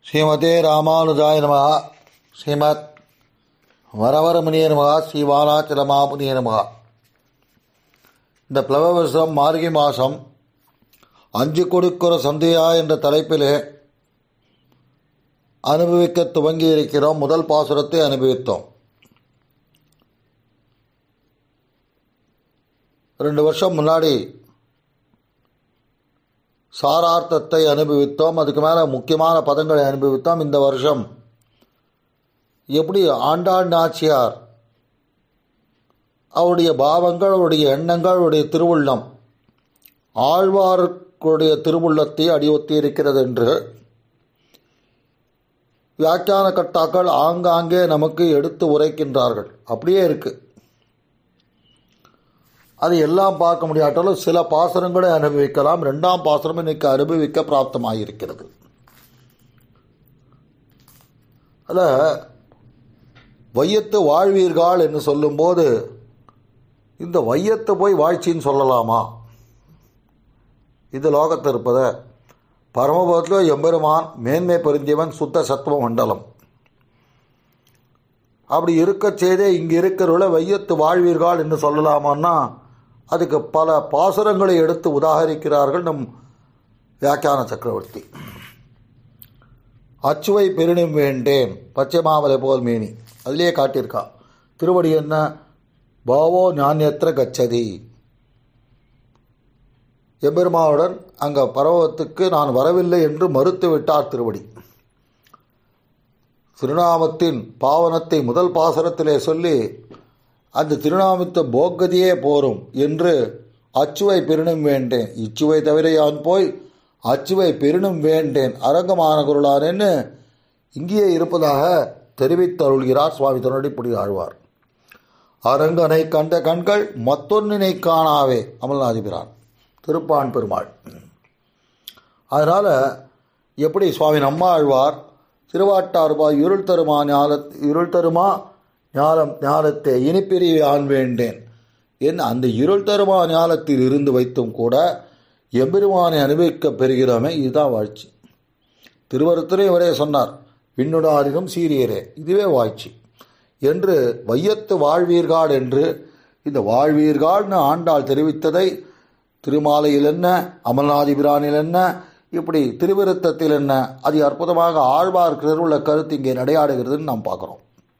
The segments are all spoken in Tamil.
ஸ்ரீமதே ராமானுஜாய நமகா ஸ்ரீமத் வரவரமுனிய நமகா ஸ்ரீ வாராச்சலமாமுனிய நமகா இந்த பிளவவசம் மார்கழி மாதம் அஞ்சு கொடுக்கிற சந்தையா என்ற தலைப்பிலே அனுபவிக்க துவங்கி இருக்கிறோம் முதல் பாசுரத்தை அனுபவித்தோம் ரெண்டு வருஷம் முன்னாடி சாரார்த்தத்தை அனுபவித்தோம் அதுக்கு மேலே முக்கியமான பதங்களை அனுபவித்தோம் இந்த வருஷம் எப்படி ஆண்டாள் நாச்சியார் அவருடைய பாவங்கள் அவருடைய எண்ணங்கள் அவருடைய திருவுள்ளம் ஆழ்வாருடைய திருவுள்ளத்தை அடியொத்தி இருக்கிறது என்று வியாக்கியான கர்த்தாக்கள் ஆங்காங்கே நமக்கு எடுத்து உரைக்கின்றார்கள் அப்படியே இருக்கு அது எல்லாம் பார்க்க முடியாட்டாலும் சில பாசனங்களை அனுபவிக்கலாம் ரெண்டாம் பாசனம் இன்னைக்கு அனுபவிக்க பிராப்தமாயிருக்கிறது அதில் வையத்து வாழ்வீர்கள் என்று சொல்லும்போது இந்த வையத்தை போய் வாழ்ச்சின்னு சொல்லலாமா இது லோகத்தில் இருப்பத பரமபதத்தில் எம்பெருமான் மேன்மை பொருந்தியவன் சுத்த சத்துவ மண்டலம் அப்படி இருக்க செய்தே இங்கே இருக்கிறவள வையத்து வாழ்வீர்கள் என்று சொல்லலாமான்னா அதுக்கு பல பாசுரங்களை எடுத்து உதாகரிக்கிறார்கள் நம் வியாக்கியான சக்கரவர்த்தி அச்சுவை பெருணும் வேண்டேன் பச்சை மாமலை போல் மேனி அதிலே காட்டியிருக்கா திருவடி என்ன பாவோ ஞானியத்திர கச்சதி எம்பெருமாவுடன் அங்கே பரவத்துக்கு நான் வரவில்லை என்று மறுத்து விட்டார் திருவடி திருநாமத்தின் பாவனத்தை முதல் பாசனத்திலே சொல்லி அந்த திருநாமத்த போக்கதியே போரும் என்று அச்சுவை பெருணும் வேண்டேன் இச்சுவை தவிர யான் போய் அச்சுவை பெருணும் வேண்டேன் அரங்கமான குருளானேன்னு இங்கேயே இருப்பதாக தெரிவித்தருள்கிறார் சுவாமி தொண்டடிப்படி ஆழ்வார் அரங்கனை கண்ட கண்கள் மத்தொன்னினை காணாவே அமல்நாதிபிரான் திருப்பான் பெருமாள் அதனால் எப்படி சுவாமி நம்மாழ்வார் திருவாட்டார்பா இருள் தருமா ஞால இருள் தருமா ஞாலம் ஞாலத்தை இனிப்பிரிவு ஆண் வேண்டேன் என் அந்த இருள் தருமா ஞாலத்தில் இருந்து வைத்தும் கூட எம்பெருமானை அனுபவிக்க பெறுகிறோமே இதுதான் வாழ்ச்சி திருவருத்தரே இவரே சொன்னார் விண்ணுடாரிலும் சீரியரே இதுவே வாழ்ச்சி என்று வையத்து வாழ்வீர்கள் என்று இந்த வாழ்வீர்கள்னு ஆண்டாள் தெரிவித்ததை திருமாலையில் என்ன அமல்நாதிபிரானில் என்ன இப்படி திருவிருத்தத்தில் என்ன அது அற்புதமாக ஆழ்வார் உள்ள கருத்து இங்கே நடையாடுகிறதுன்னு நாம் பார்க்குறோம்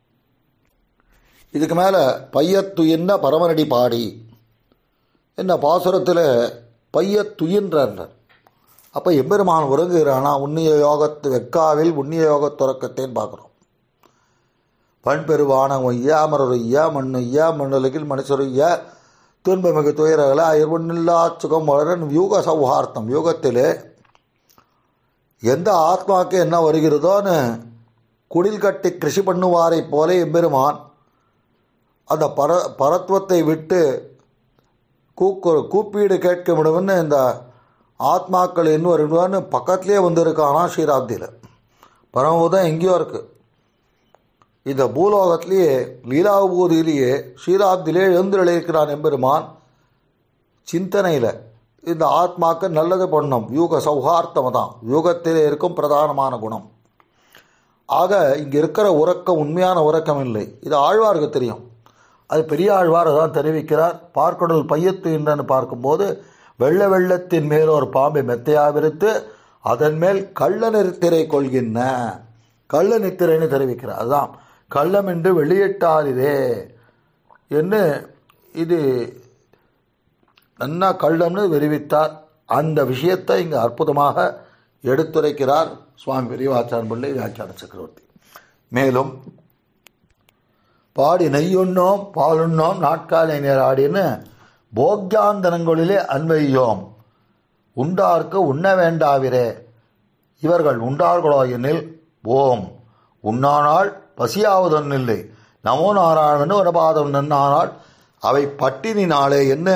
இதுக்கு மேலே பையத்துயின்ன பரமனடி பாடி என்ன பாசுரத்தில் பையத்துயின்றார் அப்போ எம்பெருமான் உறங்குகிறானா உன்னிய யோகத்து வெக்காவில் உன்னிய யோக துறக்கத்தேன்னு பார்க்குறோம் பண்பெருவானம் ஐயா அமரர் ஐயா மண் ஐயா மண்ணுலகில் மனுஷர் ஐயா துன்பமிகு துயரங்கள அயர்வண்ணில்லா சுகம் வளரன் யூக சௌஹார்த்தம் யூகத்திலே எந்த ஆத்மாவுக்கு என்ன வருகிறதோன்னு குடில் கட்டி கிருஷி பண்ணுவாரை போல எம்பெருமான் அந்த பர பரத்துவத்தை விட்டு கூக்கு கூப்பீடு கேட்க முடியும்னு இந்த ஆத்மாக்கள் என்ன வருவான்னு பக்கத்துலேயே வந்திருக்கானா ஸ்ரீராப்தியில் பரமபூதம் எங்கேயோ இருக்குது இந்த பூலோகத்திலேயே லீலாபூதியிலேயே ஸ்ரீராப்திலே எழுந்திருக்கிறான் எம்பெருமான் சிந்தனையில் இந்த ஆத்மாக்கு நல்லது பண்ணும் யூக சௌஹார்த்தம் தான் யூகத்திலே இருக்கும் பிரதானமான குணம் ஆக இங்கே இருக்கிற உறக்கம் உண்மையான உறக்கம் இல்லை இது ஆழ்வாருக்கு தெரியும் அது பெரிய ஆழ்வார் தான் தெரிவிக்கிறார் பார்க்கடல் பையத்து என்றன்னு பார்க்கும்போது வெள்ள வெள்ளத்தின் மேல் ஒரு பாம்பை மெத்தையாவிருத்து அதன் மேல் கள்ள நிறுத்திரை கொள்கின்ற கள்ள நித்திரைன்னு தெரிவிக்கிறார் அதுதான் கள்ளம் என்று வெளியிட்டாரிதே என்று இது நன்னா கள்ளம்னு விரிவித்தார் அந்த விஷயத்தை இங்கு அற்புதமாக எடுத்துரைக்கிறார் சுவாமி பெரியவாச்சான் பிள்ளை வியாக்கியான சக்கரவர்த்தி மேலும் பாடி நெய்யுண்ணோம் பாலுண்ணோம் நாட்காலை நேராடின்னு போக்யாந்தனங்களிலே அன்வையோம் உண்டார்க்கு உண்ண வேண்டாவிரே இவர்கள் உண்டார்களோ எனில் ஓம் உண்ணானால் பசியாவதொன்னில்லை நமோ நாராயணன் ஒரு பாதம் நன்னானால் அவை பட்டினினாலே என்ன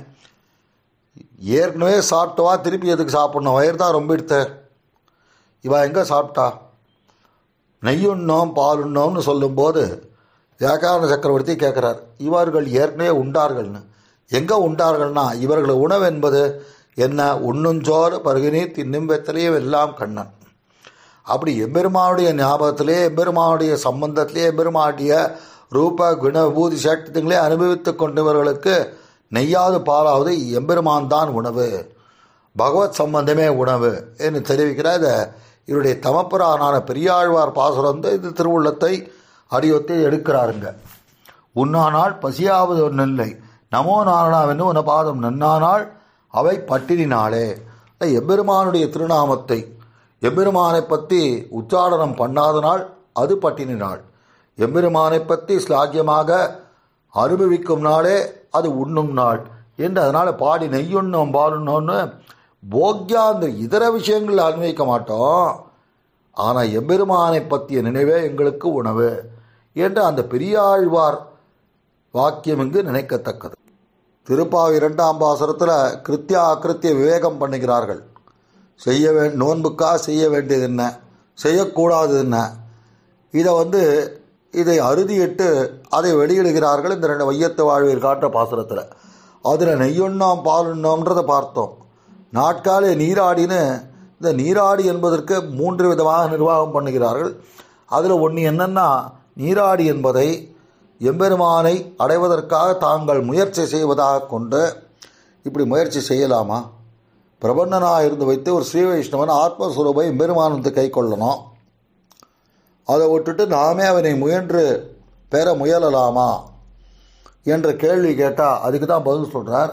ஏற்கனவே சாப்பிட்டவா திருப்பி எதுக்கு சாப்பிட்ணும் வயிறு தான் ரொம்ப எடுத்த இவ எங்கே சாப்பிட்டா நெய்யுண்ணோம் பாலுண்ணோம்னு சொல்லும்போது வியாக்காரண சக்கரவர்த்தி கேட்குறார் இவர்கள் ஏற்கனவே உண்டார்கள்னு எங்கே உண்டார்கள்னா இவர்கள் உணவு என்பது என்ன உண்ணுஞ்சோறு பருகினி தின்னும் வெத்தலையும் எல்லாம் கண்ணன் அப்படி எம்பெருமானுடைய ஞாபகத்திலே எம்பெருமானுடைய சம்பந்தத்திலே எம்பெருமானுடைய ரூப குண பூதி சட்டத்துங்களே அனுபவித்து கொண்டவர்களுக்கு நெய்யாது பாலாவது எம்பெருமான் தான் உணவு பகவத் சம்பந்தமே உணவு என்று தெரிவிக்கிறார் இதை இவருடைய தமப்புரானான பெரியாழ்வார் பாசுரம் வந்து இந்த திருவுள்ளத்தை அடியொத்தை எடுக்கிறாருங்க உண்ணானால் பசியாவது ஒன்றில்லை நமோ நாரணாவென்று உன பாதம் நன்னானால் அவை பட்டினினாலே எம்பெருமானுடைய திருநாமத்தை எம்பெருமானை பற்றி உச்சாரணம் பண்ணாதனால் அது பட்டினி நாள் எம்பெருமானை பற்றி ஸ்லாக்கியமாக அனுபவிக்கும் நாளே அது உண்ணும் நாள் என்று அதனால் பாடி நெய்யுண்ணோம் பாலுண்ணோன்னு போக்யா அந்த இதர விஷயங்கள் அனுபவிக்க மாட்டோம் ஆனால் எம்பெருமானை பற்றிய நினைவே எங்களுக்கு உணவு என்று அந்த பெரியாழ்வார் வாக்கியம் இங்கு நினைக்கத்தக்கது திருப்பாவை இரண்டாம் பாசரத்தில் கிருத்தியா அக்கிருத்திய விவேகம் பண்ணுகிறார்கள் செய்ய வே நோன்புக்கா செய்ய வேண்டியது என்ன செய்யக்கூடாது என்ன இதை வந்து இதை அறுதியிட்டு அதை வெளியிடுகிறார்கள் இந்த ரெண்டு வையத்து வாழ்வில் காட்டுற பாசுரத்தில் அதில் நெய்யுண்ணோம் பாலுண்ணோம்ன்றதை பார்த்தோம் நாட்காலே நீராடின்னு இந்த நீராடி என்பதற்கு மூன்று விதமாக நிர்வாகம் பண்ணுகிறார்கள் அதில் ஒன்று என்னென்னா நீராடி என்பதை எம்பெருமானை அடைவதற்காக தாங்கள் முயற்சி செய்வதாக கொண்டு இப்படி முயற்சி செய்யலாமா பிரபன்னனாக இருந்து வைத்து ஒரு ஸ்ரீ வைஷ்ணவன் ஆத்மஸ்வரூபை எம்பெருமானத்தை கை கொள்ளணும் அதை விட்டுட்டு நாமே அவனை முயன்று பெற முயலலாமா என்ற கேள்வி கேட்டால் அதுக்கு தான் பதில் சொல்கிறார்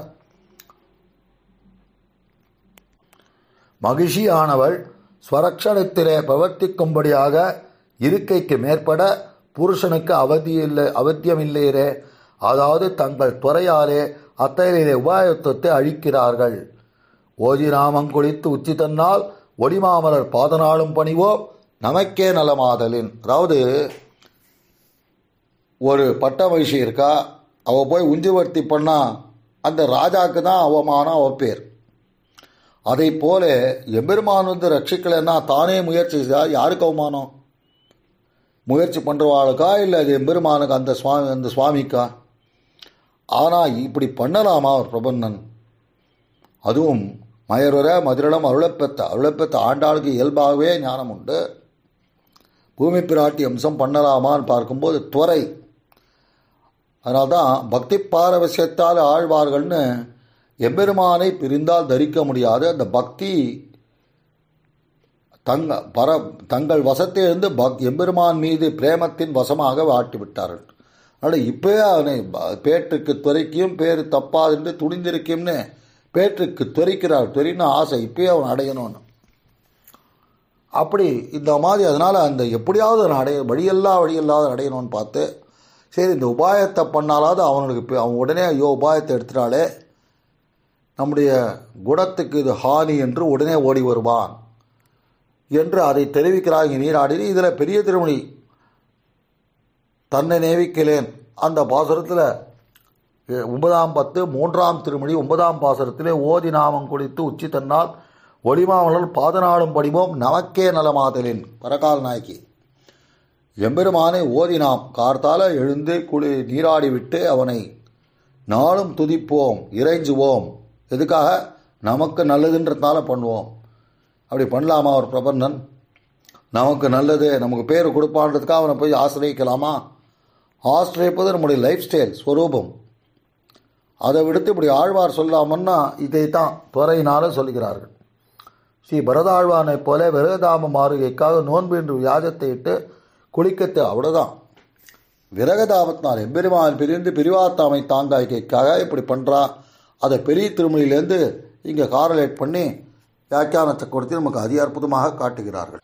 மகிழ்ச்சியானவள் ஸ்வரக்ஷணத்திலே பிரவர்த்திக்கும்படியாக இருக்கைக்கு மேற்பட புருஷனுக்கு அவதியில்லை அவத்தியமில்லையரே அதாவது தங்கள் துறையாலே அத்தகைய உபாயத்துவத்தை அழிக்கிறார்கள் ஓதி நாமம் குளித்து உச்சி தன்னால் ஒடிமாமலர் பாதநாளும் பணிவோ நமக்கே நலமாதலின் அதாவது ஒரு பட்ட மகிழ்ச்சி இருக்கா அவள் போய் உஞ்சுவர்த்தி பண்ணால் அந்த ராஜாவுக்கு தான் அவமானம் அவ பேர் அதை போல எம்பெருமான் வந்து ரட்சிக்கலைன்னா தானே முயற்சி செய்தால் யாருக்கு அவமானம் முயற்சி பண்ணுறவாளுக்கா இல்லை அது எம்பெருமானுக்கு அந்த சுவாமி அந்த சுவாமிக்கா ஆனால் இப்படி பண்ணலாமா ஒரு பிரபன்னன் அதுவும் மயருர மதுரளம் அருளப்பெத்த அருளப்பெத்த ஆண்டாளுக்கு இயல்பாகவே ஞானம் உண்டு பூமி பிராட்டி அம்சம் பண்ணலாமான்னு பார்க்கும்போது துறை அதனால்தான் பக்தி பாரவசியத்தால் ஆழ்வார்கள்னு எம்பெருமானை பிரிந்தால் தரிக்க முடியாது அந்த பக்தி தங்க பர தங்கள் வசத்திலிருந்து பக் எம்பெருமான் மீது பிரேமத்தின் வசமாக வாட்டி விட்டார்கள் அதனால் இப்போயே அவனை பேற்றுக்கு துறைக்கும் பேர் தப்பாது என்று துணிந்திருக்கும்னு பேற்றுக்கு துறைக்கிறார் துறைன்னு ஆசை இப்பயே அவன் அடையணும்னு அப்படி இந்த மாதிரி அதனால் அந்த எப்படியாவது அவன் அடைய வழியெல்லாம் வழியில்லாத அடையணும்னு பார்த்து சரி இந்த உபாயத்தை பண்ணாலாவது அவனுக்கு அவன் உடனே ஐயோ உபாயத்தை எடுத்துட்டாலே நம்முடைய குணத்துக்கு இது ஹானி என்று உடனே ஓடி வருவான் என்று அதை தெரிவிக்கிறாங்க நீராடி இதில் பெரிய திருமணி தன்னை நேவிக்கலேன் அந்த பாசுரத்தில் ஒன்பதாம் பத்து மூன்றாம் திருமணி ஒன்பதாம் பாசுரத்திலே ஓதி நாமம் குடித்து உச்சி தன்னால் ஒளிமாமலர் பாதநாடும் படிவோம் நமக்கே நலமாதலின் பரகால் நாயக்கி எம்பெருமானை ஓதினாம் கார்த்தால எழுந்து குளி நீராடி விட்டு அவனை நாளும் துதிப்போம் இறைஞ்சுவோம் எதுக்காக நமக்கு நல்லதுன்றதுனால பண்ணுவோம் அப்படி பண்ணலாமா ஒரு பிரபந்தன் நமக்கு நல்லது நமக்கு பேர் கொடுப்பான்றதுக்காக அவனை போய் ஆசிரியக்கலாமா ஆசிரியப்பது நம்முடைய லைஃப் ஸ்டைல் ஸ்வரூபம் அதை விடுத்து இப்படி ஆழ்வார் சொல்லாமன்னா இதைத்தான் துறையினால சொல்கிறார்கள் ஸ்ரீ பரதாழ்வானைப் போல விரகதாம மாறுகைக்காக நோன்பு என்று வியாஜத்தை இட்டு குளிக்கத்து அவ்வளோதான் விரகதாமத்தினால் எம்பெருமான் பிரிந்து பிரிவாத்தாமை தாங்காய்க்கைக்காக இப்படி பண்ணுறா அதை பெரிய திருமொழியிலேருந்து இங்கே காரலேட் பண்ணி வியாக்கியானத்தை கொடுத்து நமக்கு அதி அற்புதமாக காட்டுகிறார்கள்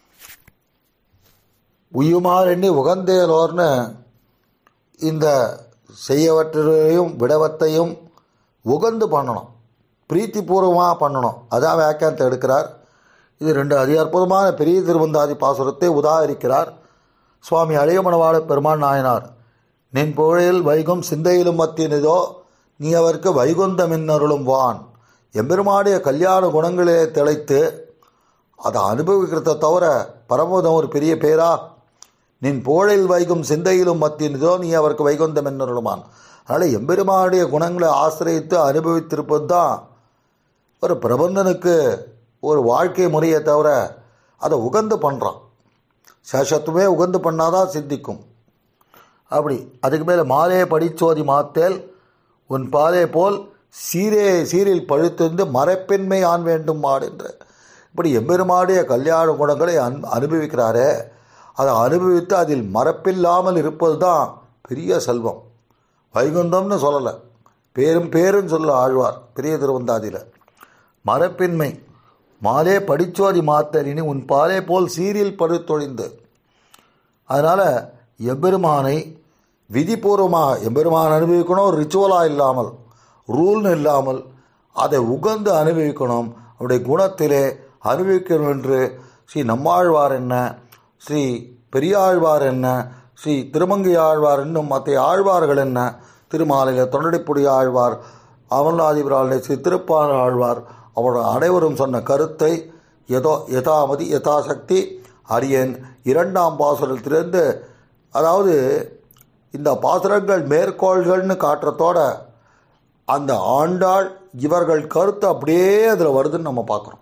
உயுமார் எண்ணி உகந்தேலோர்னு இந்த செய்யவற்றையும் விடவத்தையும் உகந்து பண்ணணும் பிரீத்திபூர்வமாக பண்ணணும் அதான் வியாக்கியானத்தை எடுக்கிறார் இது ரெண்டு அதி அற்புதமான பெரிய திருவந்தாதி பாசுரத்தை உதாகரிக்கிறார் சுவாமி அழியமணவாள பெருமான் நாயனார் நின் புகழில் வைகும் சிந்தையிலும் மத்தியனிதோ நீ அவருக்கு வைகுந்தமின்னருளும் வான் எம்பெருமாடைய கல்யாண குணங்களிலே திளைத்து அதை அனுபவிக்கிறத தவிர பரமோதம் ஒரு பெரிய பேரா நின் புகழில் வைகும் சிந்தையிலும் மத்தியனிதோ நீ அவருக்கு வைகுந்தம் என்னருளுமான் அதனால் எம்பெருமானுடைய குணங்களை ஆசிரியத்து அனுபவித்திருப்பது தான் ஒரு பிரபந்தனுக்கு ஒரு வாழ்க்கை முறையை தவிர அதை உகந்து பண்ணுறான் சேஷத்துவமே உகந்து பண்ணாதான் சித்திக்கும் அப்படி அதுக்கு மேலே மாலே படிச்சோதி மாத்தேல் உன் பாலே போல் சீரே சீரில் பழுத்திருந்து மரப்பெண்மை ஆண் வேண்டும் மாடுன்ற இப்படி எம்பெருமாடைய கல்யாண குணங்களை அன் அனுபவிக்கிறாரே அதை அனுபவித்து அதில் மரப்பில்லாமல் இருப்பது தான் பெரிய செல்வம் வைகுந்தம்னு சொல்லலை பேரும் பேரும் சொல்ல ஆழ்வார் பெரிய திருவந்தாதியில் மரப்பின்மை மாலே படிச்சோதி மாத்தரினி உன் பாலே போல் சீரில் படுத்தொழிந்து அதனால் எம்பெருமானை விதிபூர்வமாக எம்பெருமான் அனுபவிக்கணும் ஒரு ரிச்சுவலாக இல்லாமல் ரூல்னு இல்லாமல் அதை உகந்து அனுபவிக்கணும் அவருடைய குணத்திலே அனுபவிக்கணும் என்று ஸ்ரீ நம்மாழ்வார் என்ன ஸ்ரீ பெரியாழ்வார் என்ன ஸ்ரீ திருமங்கை ஆழ்வார் இன்னும் மற்ற ஆழ்வார்கள் என்ன திருமாலையில் தொண்டடிப்புடி ஆழ்வார் அமர்நாதிபுராலே ஸ்ரீ திருப்பான ஆழ்வார் அவரோட அனைவரும் சொன்ன கருத்தை எதோ யதாமதி யதாசக்தி அரியன் இரண்டாம் பாசுரத்திலிருந்து அதாவது இந்த பாசுரங்கள் மேற்கோள்கள்னு காட்டுறதோட அந்த ஆண்டாள் இவர்கள் கருத்து அப்படியே அதில் வருதுன்னு நம்ம பார்க்குறோம்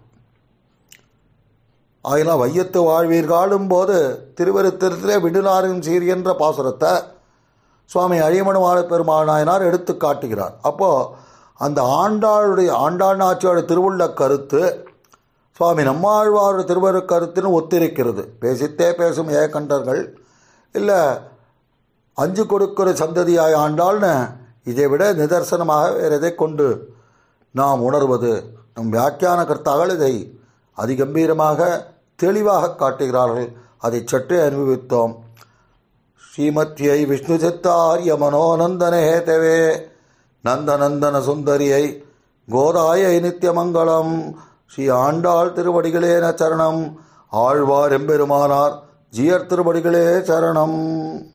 ஆகினா வையத்து வாழ்வீர்காலும் போது திருவருத்திரத்திலே விடுநாரின் சீர் என்ற பாசுரத்தை சுவாமி அழிமணுவான பெருமாள் நாயனார் எடுத்து காட்டுகிறார் அப்போது அந்த ஆண்டாளுடைய ஆண்டாள் நாச்சியோட திருவுள்ள கருத்து சுவாமி நம்மாழ்வாருடைய திருவரு கருத்துன்னு ஒத்திருக்கிறது பேசித்தே பேசும் ஏகண்டர்கள் இல்லை அஞ்சு கொடுக்கிற சந்ததியாய் ஆண்டாள்னு இதை விட நிதர்சனமாக வேறு எதை கொண்டு நாம் உணர்வது நம் வியாக்கியான கர்த்தாக்கள் இதை அதிகம்பீரமாக தெளிவாக காட்டுகிறார்கள் அதை சற்றே அனுபவித்தோம் ஸ்ரீமத்தியை விஷ்ணு சித்தாரிய மனோநந்தன ஹேதவே நந்தநந்தன சுந்தரியை கோதாயை நித்தியமங்கலம் ஸ்ரீ ஆண்டாள் திருவடிகளே சரணம் ஆழ்வார் எம்பெருமானார் ஜியர் திருவடிகளே சரணம்